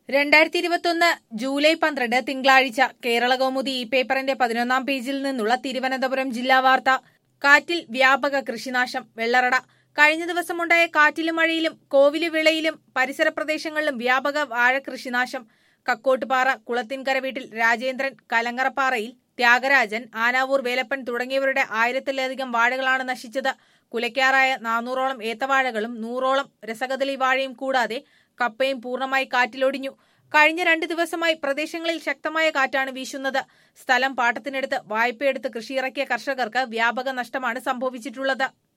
രണ്ടായിരത്തി ഇരുപത്തൊന്ന് ജൂലൈ പന്ത്രണ്ട് തിങ്കളാഴ്ച കേരള കൗമുദി ഈ പേപ്പറിന്റെ പതിനൊന്നാം പേജിൽ നിന്നുള്ള തിരുവനന്തപുരം ജില്ലാ വാർത്ത കാറ്റിൽ വ്യാപക കൃഷിനാശം വെള്ളറട കഴിഞ്ഞ ദിവസമുണ്ടായ കാറ്റിലും മഴയിലും കോവില് വിളയിലും പരിസര പ്രദേശങ്ങളിലും വ്യാപക വാഴ കൃഷിനാശം കക്കോട്ടുപാറ കുളത്തിൻകര വീട്ടിൽ രാജേന്ദ്രൻ കലങ്ങറപ്പാറയിൽ ത്യാഗരാജൻ ആനാവൂർ വേലപ്പൻ തുടങ്ങിയവരുടെ ആയിരത്തിലധികം വാഴകളാണ് നശിച്ചത് കുലയ്ക്കാറായ നാനൂറോളം ഏത്തവാഴകളും നൂറോളം രസകദളി വാഴയും കൂടാതെ കപ്പയും പൂർണ്ണമായി കാറ്റിലൊടിഞ്ഞു കഴിഞ്ഞ രണ്ട് ദിവസമായി പ്രദേശങ്ങളിൽ ശക്തമായ കാറ്റാണ് വീശുന്നത് സ്ഥലം പാട്ടത്തിനെടുത്ത് വായ്പയെടുത്ത് കൃഷിയിറക്കിയ കർഷകർക്ക് വ്യാപക നഷ്ടമാണ് സംഭവിച്ചിട്ടുള്ളത്